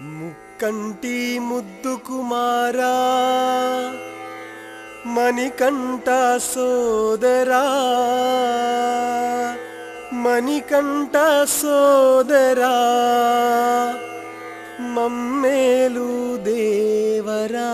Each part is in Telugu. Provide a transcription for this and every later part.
ముక్కంటి ముద్దు కుమారా మణికంఠ సోదరా మణికంఠ సోదరా మమ్మేలు దేవరా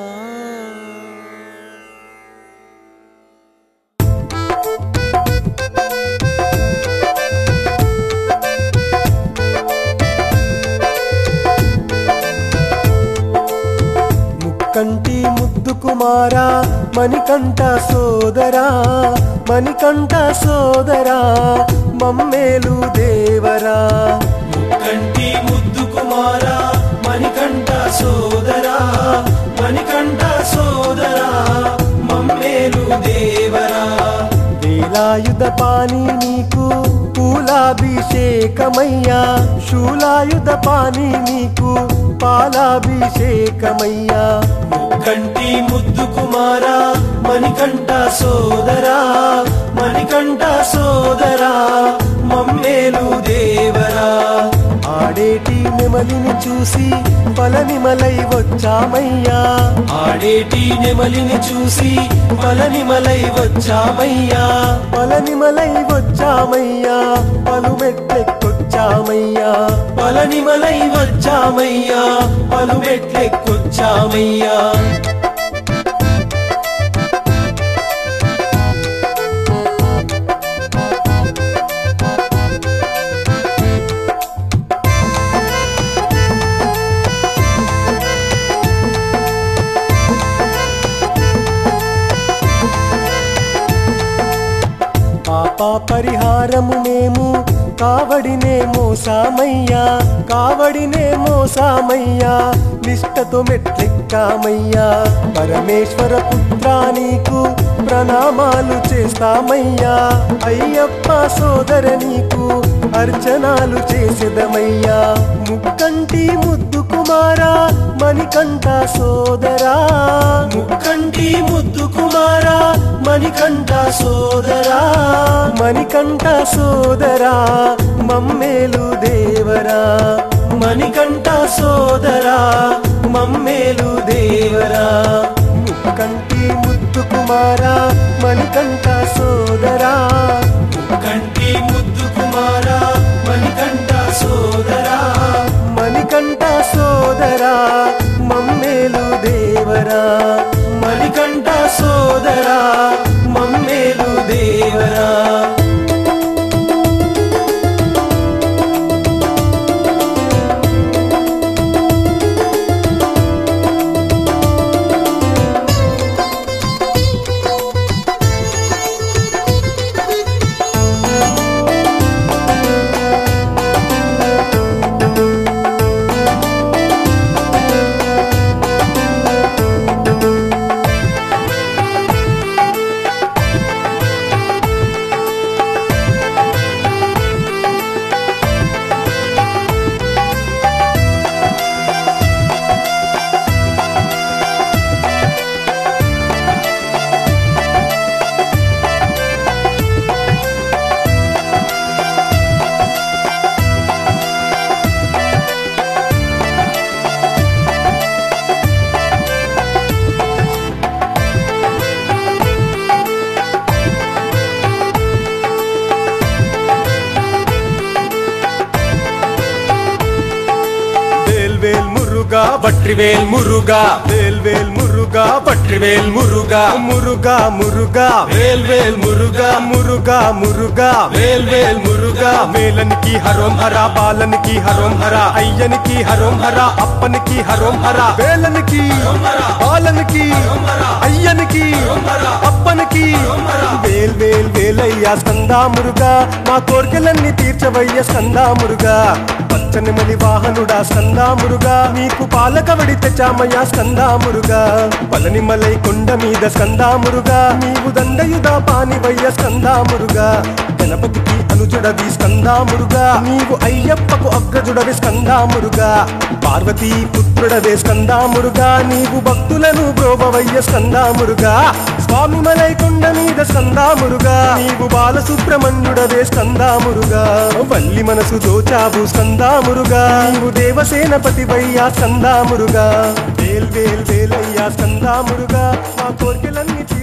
ముక్కంటి ముద్దు కుమారా మణికంఠ సోదరా మణికంఠ సోదరా మమ్మేలు దేవరా కంటి ముద్దు కుమారా మణికంఠ సోదరా మణికంఠ సోదరా మమ్మేలు దేవరా వేలాయుధ పాని నీకు పూలాభిషేకమయ్యా శూలాయుధ పాని నీకు పాలాభిషేకమయ్యా కంటి ముద్దు కుమారా మణికంఠ సోదరా మణికంఠ సోదరా మమ్మేలు దేవరా ఆడేటి నెమలిని చూసి పలనిమలై వచ్చామయ్యా ఆడేటి నెమలిని చూసి పలనిమలై వచ్చామయ్యా పలనిమలై వచ్చామయ్యా పలుమెట్లెక్కొచ్చామయ్యా పలనిమలై వచ్చామయ్యా పలుమెట్లెక్కొచ్చామయ్యా పాప పరిహారము మేము కావడినే మోసామయ్యా కావడినే మోసామయ్యా నిష్టతో మెట్లెక్కామయ్యా పరమేశ్వర పుత్రా నీకు ప్రణామాలు చేస్తామయ్యా అయ్యప్ప సోదర నీకు అర్చనాలు చేసేదమయ్యా ముక్కంటి ముద్దు కుమారా మణికంఠ సోదరా ముక్కంటి ముద్దు కుమారా మణికంఠ సోదరా మణికంఠ సోదరా మమ్మేలు దేవరా మణికంఠ సోదరా మమ్మేలు దేవరా ముక్కంటి ముద్దు కుమారా మణికంఠ సోదరా కంటి ముద్దు కుమారా మణికంఠ సోదరా మణికంఠ సోదరా మమ్మేలు దేవరా మణికంఠ సోదరా మమ్మేలు దేవరా వేల్వేల్ మురుగా వట్రివేల్ మురుగా వేల్వేల్ మురుగా వట్రివేల్ మురుగా మురుగా మురుగా వేల్వేల్ మురుగా మురుగా మురుగా వేల్వేల్ మురుగా వేలనికి హరోం హర బాలనికి హరోం హర అయ్యనికి హరోం హర అప్పనికి హరోం హర వేలనికి బాలనికి అయ్యనికి అప్పనికి వేల్ వేల్ వేలయ్యా స్కందా మురుగా మా కోరికలన్నీ తీర్చవయ్య స్కందా మురుగా పచ్చని మలి వాహనుడా స్కందా మురుగా నీకు పాలకవడి తెచ్చామయ్యా స్కందా మురుగా పలని మలై కొండ మీద స్కందా మురుగా నీవు దండయుదా పానివయ్య స్కందా మురుగా గణపతికి అనుజుడవి స్కందామురుగా నీవు అయ్యప్పకు అగ్రజుడవి స్కందామురుగా పార్వతీ పుత్రుడవే స్కందామురుగా నీవు భక్తులను బ్రోభవయ్య స్కందామురుగా స్వామి మలైకొండ మీద స్కందామురుగా నీవు బాలసుబ్రహ్మణ్యుడవే స్కందామురుగా వల్లి మనసు దోచావు స్కందామురుగా నీవు దేవసేనపతి వయ్యా స్కందామురుగా వేల్ వేల్ వేలయ్యా స్కందామురుగా మా కోరికలన్నీ